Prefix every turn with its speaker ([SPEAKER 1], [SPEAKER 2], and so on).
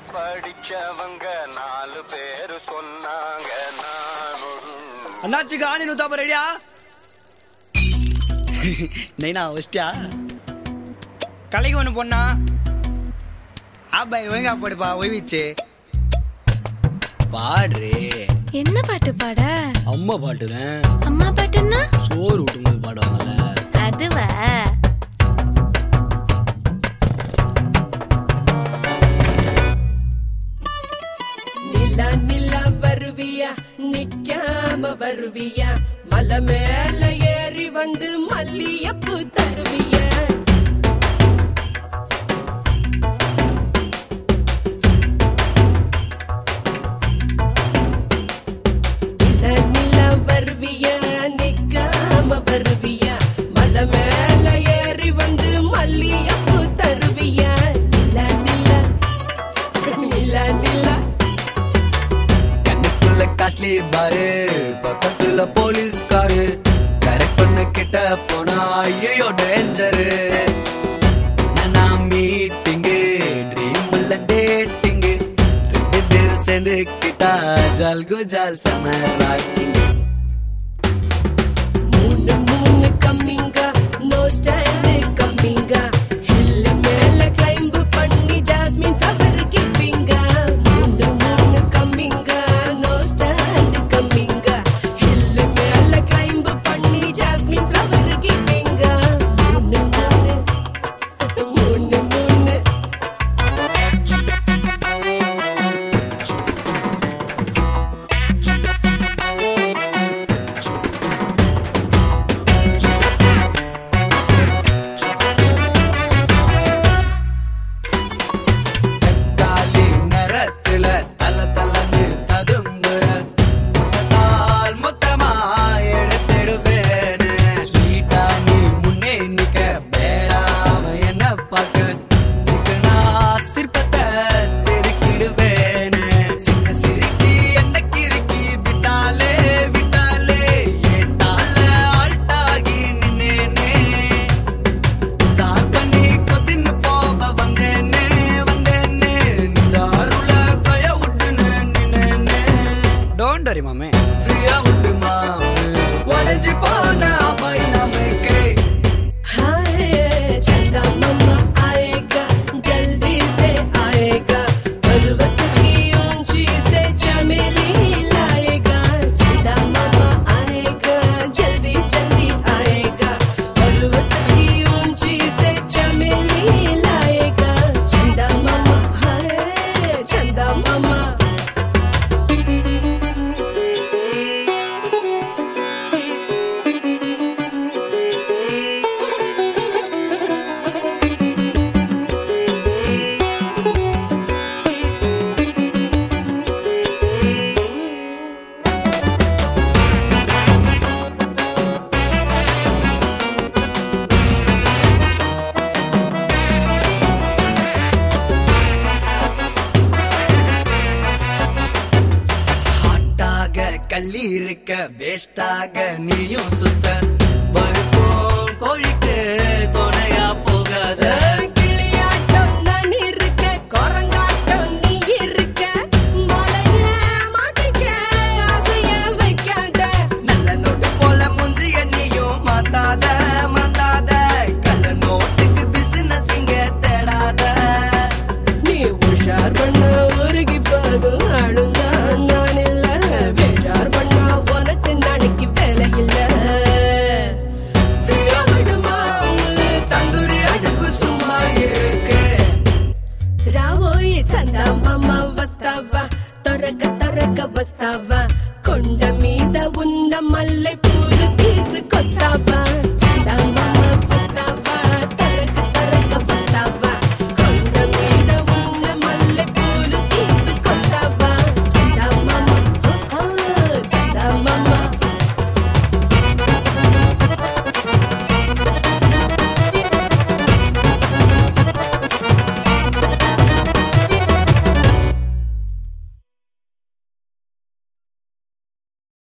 [SPEAKER 1] படிச்சவங்க நாலு பேரு சொன்னாங்க நான் ஒரு
[SPEAKER 2] அண்ணாச்சிக்கு ஆணி நூத்தாப்ப ரெடியா நைனா வச்சிட்டியா கலைக்கு ஒன்று பொண்ணா ஆபாய் ஒழுங்கா போடுப்பா ஒய்விச்சு பாடுறே
[SPEAKER 3] என்ன பாட்டு பாட
[SPEAKER 2] அம்மா பாட்டுதான்
[SPEAKER 3] அம்மா பாட்டுன்னா
[SPEAKER 2] சோறு ஊட்டும்போது பாடுவாங்கல்ல
[SPEAKER 3] அதுவா
[SPEAKER 4] நிலா நிலா வருவியா நிக்காம வருவியா மலை மேல ஏறி வந்து மல்லியப்பூ தருவியா நிலா நிலா வருவியா நிக்காம வருவியா மலை மேல ஏறி வந்து மல்லியப்பூ தருவியா நிலா நிலா நிலா நிலா
[SPEAKER 2] கண்ணுக்குள்ள காஸ்ட்லி பாரு பக்கத்துல போலீஸ் காரு கரெக்ட் பண்ண கிட்ட போனா ஐயோ டேஞ்சரு என்னன்னா மீட்டிங்கு ட்ரீம் உள்ள டேட்டிங்கு ரெண்டு பேர் சேர்ந்து கிட்டா ஜால் குஜால் சமர் ராக்கிங்
[SPEAKER 4] மூணு மூணு கம்மிங்க நோ ஸ்டாண்ட் கம்மிங்க ஹில் மேல கிளைம்ப் பண்ணி ஜாஸ்மின் ஃப்ளவர் கிப்பிங்க மூணு மூணு கம்மிங்க நோ ஸ்டாண்ட் கம்மிங்க ஹில் மேல கிளைம்ப் பண்ணி ஜாஸ்மின் ஃப்ளவர் கிப்பிங்க மூணு மூணு மூணு மூணு
[SPEAKER 2] தக்காளி நிறத்துல தல தலன்னு ததும்புற முத்தத்தால் மொத்தமா எடுத்திடுவேன்னு ஸ்வீட்டா நீ முன்னே நிக்க பேடாம என்ன பார்க்க சிக்கனா சிற்பத்தை செருக்கிடுவேன்னு சின்ன சிரிக்கி என்ன கிறுக்கி விட்டாலே விட்டாலே ஏட்டால ஆல்ட்டாகி நின்னேனே சாக்கணி கொத்தின்னு போக வந்தேனே வந்தேனே நிஜாருல கைய விட்டுன்னு நின்னேனே டோன்ட் வரி மாமே ஃப்ரீயா விட்டு மாமே உடஞ்சி போன அம்மாய் நமக்கு
[SPEAKER 4] हाय चंदा मम्मा आएगा जल्दी से आएगा पर्वत की ऊंची से चमेली लाएगा चंदा मम्मा आएगा जल्दी जल्दी आएगा पर्वत की ऊंची से चमेली लाएगा चंदा मम्मा हाय चंदा मम्मा
[SPEAKER 2] ஹாட்டாக கள்ளி இருக்க வேஸ்டாக நீயும் சுத்த வருப்போம் கோழிக்கு துணையா போகாத
[SPEAKER 4] கிளியாட்டம் நான் இருக்க குரங்காட்டம் நீ இருக்க மலைய மாட்டிக்க ஆசைய வைக்காத
[SPEAKER 2] நல்ல நோட்டு போல மூஞ்சி எண்ணியும் மாத்தாத மாத்தாத கள்ள நோட்டுக்கு பிசினஸ் இங்க தேடாத
[SPEAKER 4] நீ உஷார் பண்ண உருகி போதும் அழுந்தான் நான் இல்ல வேஜார் பண்ணா உனக்கு நாளைக்கு வேலை இல்ல ஃப்ரீயா விடுமா
[SPEAKER 2] தந்தூரி அடுப்பு சும்மா இருக்கு
[SPEAKER 4] రావోయే చందమామ వస్తావా త్వరగా త్వరగా వస్తావా కొండ మీద ఉన్న మల్లె